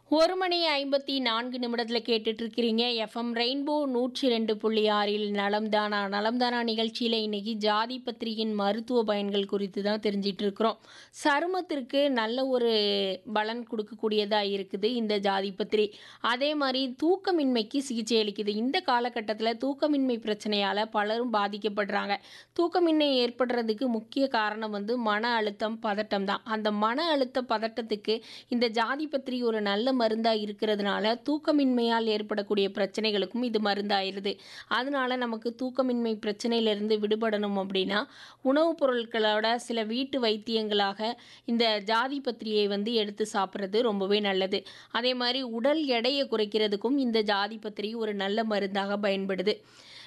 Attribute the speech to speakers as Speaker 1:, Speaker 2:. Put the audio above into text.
Speaker 1: ஒரு மணி ஐம்பத்தி நான்கு நிமிடத்தில் கேட்டுட்டு இருக்கிறீங்க எஃப்எம் ரெயின்போ நூற்றி ரெண்டு புள்ளி ஆறில் நலம்தானா நலம்தானா நிகழ்ச்சியில் இன்னைக்கு ஜாதி பத்திரிகையின் மருத்துவ பயன்கள் குறித்து தான் தெரிஞ்சிட்டு இருக்கிறோம் சருமத்திற்கு நல்ல ஒரு பலன் கொடுக்கக்கூடியதாக இருக்குது இந்த ஜாதி பத்திரி அதே மாதிரி தூக்கமின்மைக்கு சிகிச்சை அளிக்குது இந்த காலகட்டத்தில் தூக்கமின்மை பிரச்சனையால் பலரும் பாதிக்கப்படுறாங்க தூக்கமின்மை ஏற்படுறதுக்கு முக்கிய காரணம் வந்து மன அழுத்தம் பதட்டம் தான் அந்த மன அழுத்த பதட்டத்துக்கு இந்த ஜாதி பத்திரி ஒரு நல்ல மருந்தாக இருக்கிறதுனால தூக்கமின்மையால் ஏற்படக்கூடிய பிரச்சனைகளுக்கும் இது மருந்தாயிருது அதனால நமக்கு தூக்கமின்மை பிரச்சனையிலிருந்து விடுபடணும் அப்படின்னா உணவுப் பொருட்களோட சில வீட்டு வைத்தியங்களாக இந்த ஜாதி பத்திரியை வந்து எடுத்து சாப்பிட்றது ரொம்பவே நல்லது அதே மாதிரி உடல் எடையை குறைக்கிறதுக்கும் இந்த ஜாதி பத்திரி ஒரு நல்ல மருந்தாக பயன்படுது